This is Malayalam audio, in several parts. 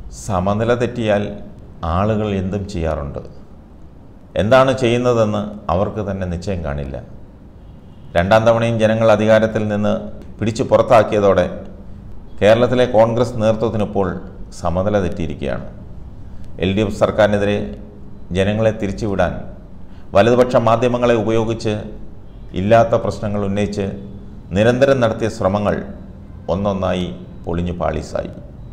സമനില തെറ്റിയാൽ ആളുകൾ എന്തും ചെയ്യാറുണ്ട് എന്താണ് ചെയ്യുന്നതെന്ന് അവർക്ക് തന്നെ നിശ്ചയം കാണില്ല രണ്ടാം തവണയും ജനങ്ങൾ അധികാരത്തിൽ നിന്ന് പിടിച്ചു പുറത്താക്കിയതോടെ കേരളത്തിലെ കോൺഗ്രസ് നേതൃത്വത്തിനിപ്പോൾ സമനില തെറ്റിയിരിക്കുകയാണ് എൽ ഡി എഫ് സർക്കാരിനെതിരെ ജനങ്ങളെ തിരിച്ചുവിടാൻ വലതുപക്ഷ മാധ്യമങ്ങളെ ഉപയോഗിച്ച് ഇല്ലാത്ത പ്രശ്നങ്ങൾ ഉന്നയിച്ച് നിരന്തരം നടത്തിയ ശ്രമങ്ങൾ ഒന്നൊന്നായി പൊളിഞ്ഞു പാളീസായി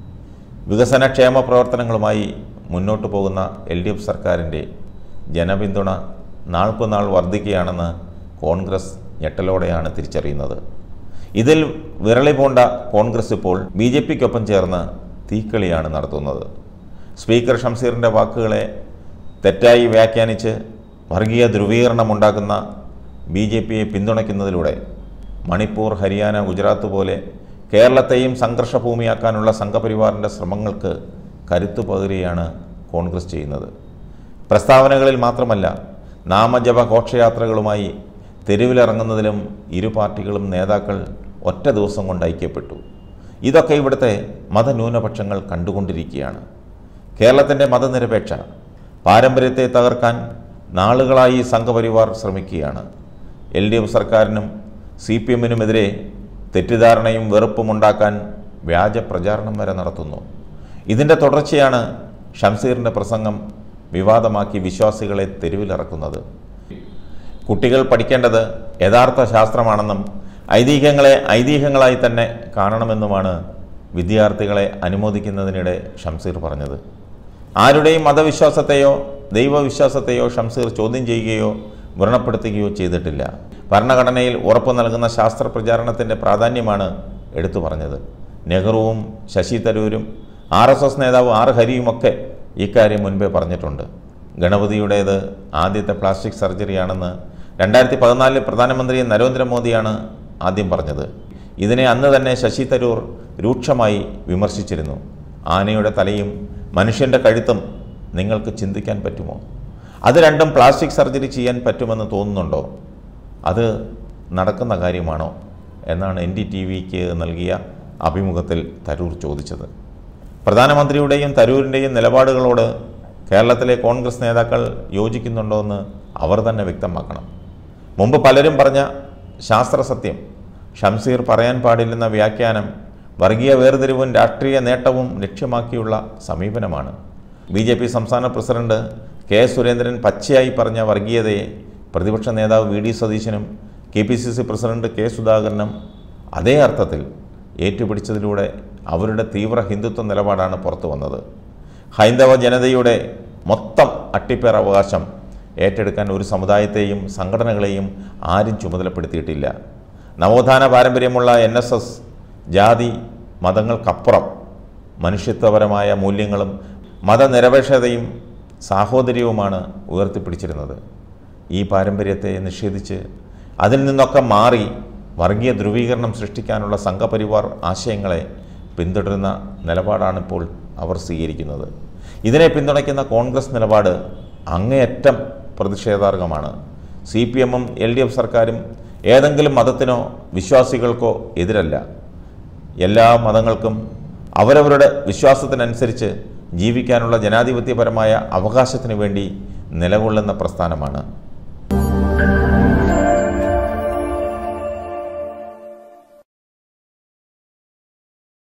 വികസനക്ഷേമ പ്രവർത്തനങ്ങളുമായി മുന്നോട്ട് പോകുന്ന എൽ ഡി എഫ് സർക്കാരിൻ്റെ ജനപിന്തുണ നാൾക്കുനാൾ വർദ്ധിക്കുകയാണെന്ന് കോൺഗ്രസ് ഞെട്ടലോടെയാണ് തിരിച്ചറിയുന്നത് ഇതിൽ വിരളി പൂണ്ട കോൺഗ്രസ് ഇപ്പോൾ ബി ജെ പിക്കൊപ്പം ചേർന്ന് തീക്കളിയാണ് നടത്തുന്നത് സ്പീക്കർ ഷംസീറിൻ്റെ വാക്കുകളെ തെറ്റായി വ്യാഖ്യാനിച്ച് വർഗീയ ധ്രുവീകരണമുണ്ടാക്കുന്ന ബി ജെ പിയെ പിന്തുണയ്ക്കുന്നതിലൂടെ മണിപ്പൂർ ഹരിയാന ഗുജറാത്ത് പോലെ കേരളത്തെയും സംഘർഷഭൂമിയാക്കാനുള്ള സംഘപരിവാറിൻ്റെ ശ്രമങ്ങൾക്ക് കരുത്തു പകരുകയാണ് കോൺഗ്രസ് ചെയ്യുന്നത് പ്രസ്താവനകളിൽ മാത്രമല്ല നാമജപ ഘോഷയാത്രകളുമായി തെരുവിലിറങ്ങുന്നതിലും ഇരു പാർട്ടികളും നേതാക്കൾ ഒറ്റ ദിവസം കൊണ്ട് ഐക്യപ്പെട്ടു ഇതൊക്കെ ഇവിടുത്തെ മതന്യൂനപക്ഷങ്ങൾ കണ്ടുകൊണ്ടിരിക്കുകയാണ് കേരളത്തിൻ്റെ മതനിരപേക്ഷ പാരമ്പര്യത്തെ തകർക്കാൻ നാളുകളായി സംഘപരിവാർ ശ്രമിക്കുകയാണ് എൽ ഡി എഫ് സർക്കാരിനും സി പി എമ്മിനുമെതിരെ തെറ്റിദ്ധാരണയും വെറുപ്പും ഉണ്ടാക്കാൻ വ്യാജ പ്രചാരണം വരെ നടത്തുന്നു ഇതിൻ്റെ തുടർച്ചയാണ് ഷംസീറിൻ്റെ പ്രസംഗം വിവാദമാക്കി വിശ്വാസികളെ തെരുവിലിറക്കുന്നത് കുട്ടികൾ പഠിക്കേണ്ടത് യഥാർത്ഥ ശാസ്ത്രമാണെന്നും ഐതിഹ്യങ്ങളെ ഐതിഹ്യങ്ങളായി തന്നെ കാണണമെന്നുമാണ് വിദ്യാർത്ഥികളെ അനുമോദിക്കുന്നതിനിടെ ഷംസീർ പറഞ്ഞത് ആരുടെയും മതവിശ്വാസത്തെയോ ദൈവവിശ്വാസത്തെയോ ഷംസീർ ചോദ്യം ചെയ്യുകയോ വ്രണപ്പെടുത്തുകയോ ചെയ്തിട്ടില്ല ഭരണഘടനയിൽ ഉറപ്പു നൽകുന്ന ശാസ്ത്ര പ്രചാരണത്തിൻ്റെ പ്രാധാന്യമാണ് എടുത്തു പറഞ്ഞത് നെഹ്റുവും ശശി തരൂരും ആർ എസ് എസ് നേതാവ് ആർ ഹരിയുമൊക്കെ ഇക്കാര്യം മുൻപേ പറഞ്ഞിട്ടുണ്ട് ഗണപതിയുടേത് ആദ്യത്തെ പ്ലാസ്റ്റിക് സർജറിയാണെന്ന് രണ്ടായിരത്തി പതിനാലിൽ പ്രധാനമന്ത്രി നരേന്ദ്രമോദിയാണ് ആദ്യം പറഞ്ഞത് ഇതിനെ അന്ന് തന്നെ ശശി തരൂർ രൂക്ഷമായി വിമർശിച്ചിരുന്നു ആനയുടെ തലയും മനുഷ്യൻ്റെ കഴുത്തും നിങ്ങൾക്ക് ചിന്തിക്കാൻ പറ്റുമോ അത് രണ്ടും പ്ലാസ്റ്റിക് സർജറി ചെയ്യാൻ പറ്റുമെന്ന് തോന്നുന്നുണ്ടോ അത് നടക്കുന്ന കാര്യമാണോ എന്നാണ് എൻ ഡി ടി വിക്ക് നൽകിയ അഭിമുഖത്തിൽ തരൂർ ചോദിച്ചത് പ്രധാനമന്ത്രിയുടെയും തരൂരിൻ്റെയും നിലപാടുകളോട് കേരളത്തിലെ കോൺഗ്രസ് നേതാക്കൾ യോജിക്കുന്നുണ്ടോ എന്ന് അവർ തന്നെ വ്യക്തമാക്കണം മുമ്പ് പലരും പറഞ്ഞ ശാസ്ത്ര സത്യം ഷംസീർ പറയാൻ പാടില്ലെന്ന വ്യാഖ്യാനം വർഗീയ വേർതിരിവും രാഷ്ട്രീയ നേട്ടവും ലക്ഷ്യമാക്കിയുള്ള സമീപനമാണ് ബി ജെ പി സംസ്ഥാന പ്രസിഡന്റ് കെ സുരേന്ദ്രൻ പച്ചയായി പറഞ്ഞ വർഗീയതയെ പ്രതിപക്ഷ നേതാവ് വി ഡി സതീശനും K P C C president K സുധാകരനും അതേ അർത്ഥത്തിൽ ഏറ്റുപിടിച്ചതിലൂടെ അവരുടെ തീവ്ര ഹിന്ദുത്വ നിലപാടാണ് പുറത്തു വന്നത് ഹൈന്ദവ ജനതയുടെ മൊത്തം അട്ടിപ്പേർ അവകാശം ഏറ്റെടുക്കാൻ ഒരു സമുദായത്തെയും സംഘടനകളെയും ആരും ചുമതലപ്പെടുത്തിയിട്ടില്ല നവോത്ഥാന പാരമ്പര്യമുള്ള എൻ എസ് എസ് ജാതി മതങ്ങൾക്കപ്പുറം മനുഷ്യത്വപരമായ മൂല്യങ്ങളും മതനിരപേക്ഷതയും സാഹോദര്യവുമാണ് ഉയർത്തിപ്പിടിച്ചിരുന്നത് ഈ പാരമ്പര്യത്തെ നിഷേധിച്ച് അതിൽ നിന്നൊക്കെ മാറി വർഗീയ ധ്രുവീകരണം സൃഷ്ടിക്കാനുള്ള സംഘപരിവാർ ആശയങ്ങളെ പിന്തുടരുന്ന നിലപാടാണിപ്പോൾ അവർ സ്വീകരിക്കുന്നത് ഇതിനെ പിന്തുണയ്ക്കുന്ന കോൺഗ്രസ് നിലപാട് അങ്ങേയറ്റം പ്രതിഷേധാർഹമാണ് സി പി എമ്മും എൽ ഡി എഫ് സർക്കാരും ഏതെങ്കിലും മതത്തിനോ വിശ്വാസികൾക്കോ എതിരല്ല എല്ലാ മതങ്ങൾക്കും അവരവരുടെ വിശ്വാസത്തിനനുസരിച്ച് ജീവിക്കാനുള്ള ജനാധിപത്യപരമായ അവകാശത്തിന് വേണ്ടി നിലകൊള്ളുന്ന പ്രസ്ഥാനമാണ്